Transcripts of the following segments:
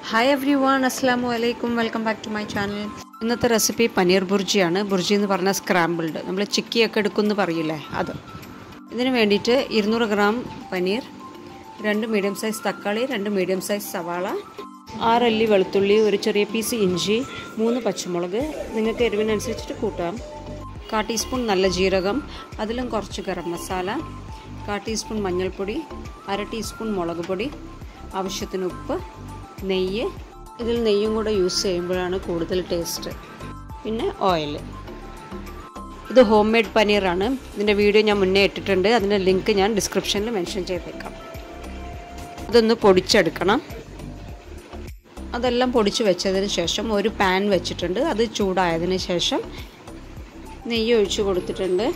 hi every everyone അസ്സാം വലൈക്കും welcome back to my channel ഇന്നത്തെ റെസിപ്പി പനീർ ബുർജിയാണ് ബുർജി എന്ന് പറഞ്ഞാൽ സ്ക്രാമ്പിൾഡ് നമ്മൾ ചിക്കിയൊക്കെ എടുക്കുമെന്ന് പറയില്ലേ അത് ഇതിന് വേണ്ടിയിട്ട് ഇരുന്നൂറ് ഗ്രാം പനീർ രണ്ട് മീഡിയം സൈസ് തക്കാളി രണ്ട് മീഡിയം സൈസ് സവാള ആറല്ലി വെളുത്തുള്ളി ഒരു ചെറിയ പീസ് ഇഞ്ചി മൂന്ന് പച്ചമുളക് നിങ്ങൾക്ക് എരിവിനനുസരിച്ചിട്ട് കൂട്ടാം കാ ടീസ്പൂൺ നല്ല ജീരകം അതിലും കുറച്ച് ഗരം മസാല കാ ടീസ്പൂൺ മഞ്ഞൾപ്പൊടി അര ടീസ്പൂൺ മുളക് പൊടി ആവശ്യത്തിന് ഉപ്പ് നെയ്യ് ഇതിൽ നെയ്യും കൂടെ യൂസ് ചെയ്യുമ്പോഴാണ് കൂടുതൽ ടേസ്റ്റ് പിന്നെ ഓയിൽ ഇത് ഹോം മെയ്ഡ് പനീറാണ് ഇതിൻ്റെ വീഡിയോ ഞാൻ മുന്നേ ഇട്ടിട്ടുണ്ട് അതിൻ്റെ ലിങ്ക് ഞാൻ ഡിസ്ക്രിപ്ഷനിൽ മെൻഷൻ ചെയ്തേക്കാം അതൊന്ന് പൊടിച്ചെടുക്കണം അതെല്ലാം പൊടിച്ച് വെച്ചതിന് ശേഷം ഒരു പാൻ വെച്ചിട്ടുണ്ട് അത് ചൂടായതിന് ശേഷം നെയ്യ് ഒഴിച്ച് കൊടുത്തിട്ടുണ്ട്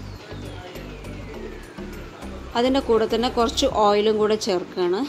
അതിൻ്റെ കൂടെ തന്നെ കുറച്ച് ഓയിലും കൂടെ ചേർക്കുകയാണ്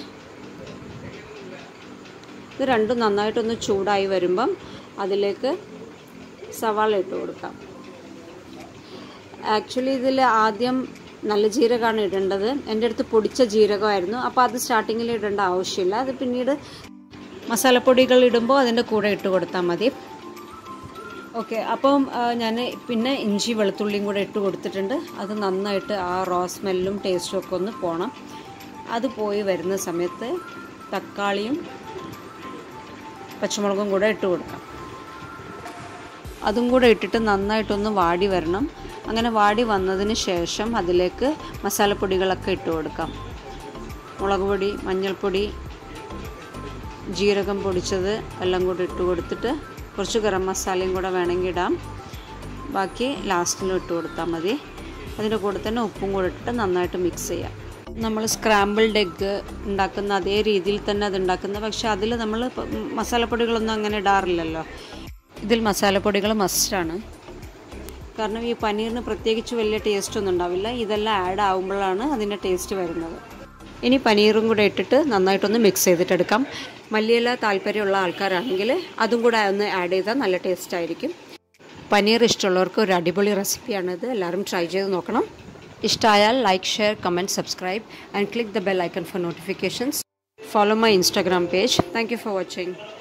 ഇത് രണ്ടും നന്നായിട്ടൊന്ന് ചൂടായി വരുമ്പം അതിലേക്ക് സവാള ഇട്ട് കൊടുക്കാം ആക്ച്വലി ഇതിൽ ആദ്യം നല്ല ജീരകമാണ് ഇടേണ്ടത് എൻ്റെ അടുത്ത് പൊടിച്ച ജീരകമായിരുന്നു അപ്പോൾ അത് സ്റ്റാർട്ടിങ്ങിൽ ഇടേണ്ട ആവശ്യമില്ല അത് പിന്നീട് മസാലപ്പൊടികൾ ഇടുമ്പോൾ അതിൻ്റെ കൂടെ ഇട്ട് കൊടുത്താൽ മതി ഓക്കെ അപ്പം ഞാൻ പിന്നെ ഇഞ്ചി വെളുത്തുള്ളിയും കൂടെ ഇട്ട് കൊടുത്തിട്ടുണ്ട് അത് നന്നായിട്ട് ആ റോ സ്മെല്ലും ടേസ്റ്റും ഒക്കെ ഒന്ന് പോകണം അത് പോയി വരുന്ന സമയത്ത് തക്കാളിയും പച്ചമുളകും കൂടെ ഇട്ട് കൊടുക്കാം അതും കൂടെ ഇട്ടിട്ട് നന്നായിട്ടൊന്ന് വാടി വരണം അങ്ങനെ വാടി വന്നതിന് ശേഷം അതിലേക്ക് മസാലപ്പൊടികളൊക്കെ ഇട്ട് കൊടുക്കാം മുളക് പൊടി മഞ്ഞൾപ്പൊടി ജീരകം പൊടിച്ചത് എല്ലാം കൂടി ഇട്ട് കൊടുത്തിട്ട് കുറച്ച് ഗരം മസാലയും കൂടെ വേണമെങ്കിൽ ഇടാം ബാക്കി ലാസ്റ്റിലും ഇട്ട് കൊടുത്താൽ മതി അതിൻ്റെ കൂടെ തന്നെ ഉപ്പും കൂടെ ഇട്ടിട്ട് നന്നായിട്ട് മിക്സ് ചെയ്യാം നമ്മൾ സ്ക്രാമ്പിൾഡ് എഗ്ഗ് ഉണ്ടാക്കുന്ന അതേ രീതിയിൽ തന്നെ അത് ഉണ്ടാക്കുന്നത് പക്ഷേ അതിൽ നമ്മൾ മസാലപ്പൊടികളൊന്നും അങ്ങനെ ഇടാറില്ലല്ലോ ഇതിൽ മസാലപ്പൊടികൾ മസ്റ്റാണ് കാരണം ഈ പനീറിന് പ്രത്യേകിച്ച് വലിയ ടേസ്റ്റ് ഒന്നും ഉണ്ടാവില്ല ഇതെല്ലാം ആഡ് ആകുമ്പോഴാണ് അതിൻ്റെ ടേസ്റ്റ് വരുന്നത് ഇനി പനീറും കൂടെ ഇട്ടിട്ട് നന്നായിട്ടൊന്ന് മിക്സ് ചെയ്തിട്ടെടുക്കാം മല്ലിയില താല്പര്യമുള്ള ആൾക്കാരാണെങ്കിൽ അതും കൂടെ ഒന്ന് ആഡ് ചെയ്താൽ നല്ല ടേസ്റ്റ് ആയിരിക്കും പനീർ ഇഷ്ടമുള്ളവർക്ക് ഒരു അടിപൊളി റെസിപ്പിയാണിത് എല്ലാവരും ട്രൈ ചെയ്ത് നോക്കണം ഇഷ്ടമായാൽ like share comment subscribe and click the bell icon for notifications follow my Instagram page thank you for watching